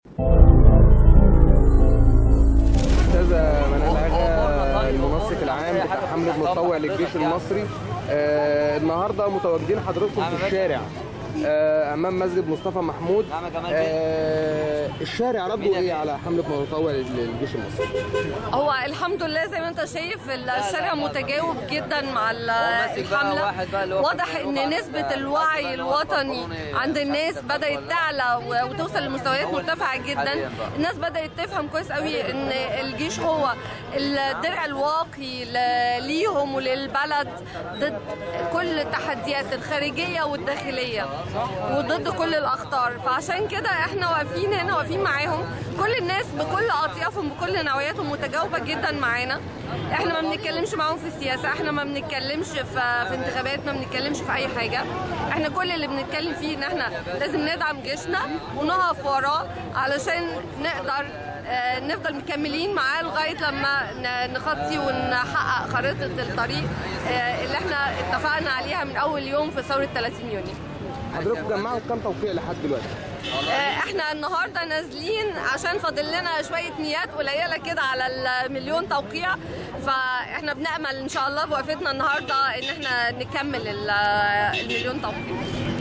استاذه منال اغا المنسق العام بتاع حمله متطوع للجيش المصري آه النهارده متواجدين حضراتكم في الشارع آه امام مسجد مصطفى محمود آه الشارع رده ايه على حمله متطوع للجيش المصري هو الحمد لله زي ما انت شايف الشارع متجاوب جدا مع ال- الحمله واضح ان نسبه الوعي الوطني عند الناس بدات تعلى و- وتوصل لمستويات مرتفعه جدا الناس بدات تفهم كويس قوي ان الجيش هو الدرع الواقي ل- ليهم وللبلد ضد كل التحديات الخارجيه والداخليه وضد كل الاخطار فعشان كده احنا واقفين هنا واقفين معاهم كل الناس بكل اطيافهم بكل نوعياتهم متجاوبه جدا معانا احنا ما بنتكلمش معاهم في السياسه احنا ما بنتكلمش في, في انتخابات ما بنتكلمش في اي حاجه احنا كل اللي بنتكلم فيه ان احنا لازم ندعم جيشنا ونقف وراه علشان نقدر آه، نفضل مكملين معاه لغايه لما ن- نخطي ونحقق خريطه الطريق آه، اللي احنا اتفقنا عليها من اول يوم في ثوره 30 يونيو حضراتكم جمعوا كام توقيع لحد دلوقتي آه، احنا النهارده نازلين عشان فاضل لنا شويه نيات قليله كده على المليون توقيع فاحنا بنامل ان شاء الله بوقفتنا النهارده ان احنا نكمل ال- المليون توقيع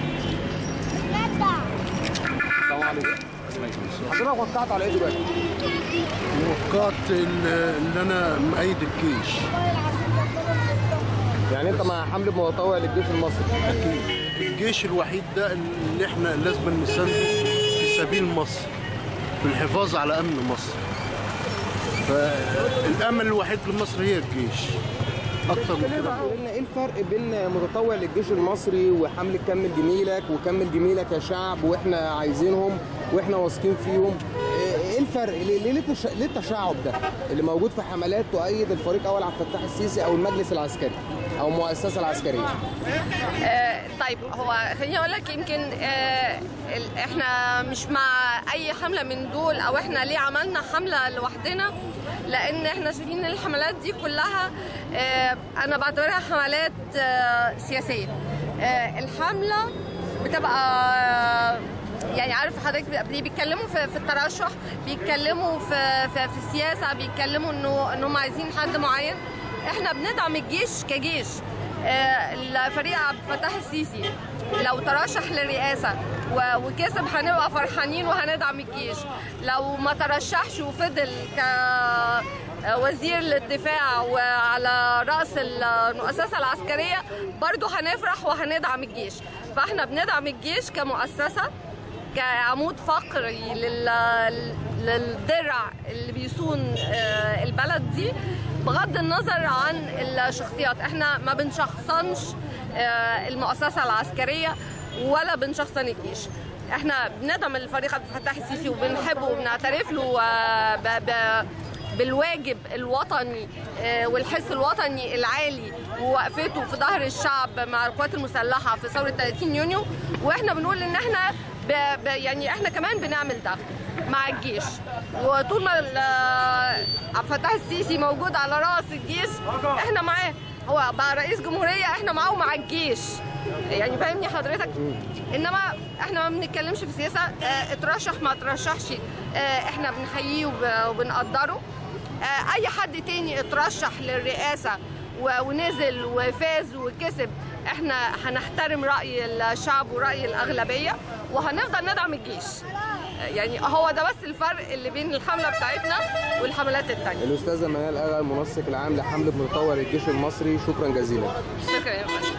السلام عليكم حضرتك وقعت على ايه دلوقتي وقعت ال- اللي انا مؤيد الجيش يعني انت مع حمله متطوع للجيش المصري اكيد الجيش الوحيد ده اللي احنا لازم نسنده في سبيل مصر في الحفاظ على امن مصر فالامل الوحيد لمصر هي الجيش اكتر من كده قلنا ايه الفرق بين متطوع للجيش المصري وحمله كمل جميلك وكمل جميلك يا شعب واحنا عايزينهم واحنا واثقين فيهم ايه الفرق ليه ليه التش- ليه التشعب ده اللي موجود في حملات تؤيد الفريق اول عبد الفتاح السيسي او المجلس العسكري او المؤسسه العسكريه آه، طيب هو خليني اقول لك يمكن آه، ال- احنا مش مع اي حمله من دول او احنا ليه عملنا حمله لوحدنا لان احنا شايفين ان الحملات دي كلها آه، انا بعتبرها حملات آه، سياسيه آه، الحمله بتبقى يعني عارف حضرتك بي- بيتكلموا في, في الترشح بيتكلموا في, في, في السياسه بيتكلموا انه انهم عايزين حد معين احنا بندعم الجيش كجيش آه، الفريق عبد الفتاح السيسي لو ترشح للرئاسه و- وكسب هنبقى فرحانين وهندعم الجيش لو ما ترشحش وفضل ك وزير للدفاع وعلى راس المؤسسه العسكريه برضو هنفرح وهندعم الجيش فاحنا بندعم الجيش كمؤسسه كعمود فقري لل- للدرع اللي بيصون آه، البلد دي بغض النظر عن الشخصيات احنا ما بنشخصنش آه، المؤسسة العسكرية ولا بنشخصن الجيش احنا بندعم الفريق عبد الفتاح السيسي وبنحبه وبنعترف له آه، ب- ب- بالواجب الوطني آه، والحس الوطني العالي ووقفته في ظهر الشعب مع القوات المسلحه في ثوره 30 يونيو واحنا بنقول ان احنا ب... ب... يعني احنا كمان بنعمل ده مع الجيش وطول ما ال- عبد الفتاح السيسي موجود على راس الجيش احنا معاه هو بقى رئيس جمهوريه احنا معاه ومع الجيش يعني فاهمني حضرتك انما احنا ما بنتكلمش في سياسه اه، اترشح ما اترشحش اه، احنا بنحييه وب- وبنقدره آه، اي حد تاني اترشح للرئاسه و- ونزل وفاز وكسب احنا هنحترم راي الشعب وراي الاغلبيه وهنفضل ندعم الجيش آه، يعني هو ده بس الفرق اللي بين الحمله بتاعتنا والحملات التانية الاستاذه منال اغا المنسق العام لحمله متطوع للجيش المصري شكرا جزيلا شكرا يا فندم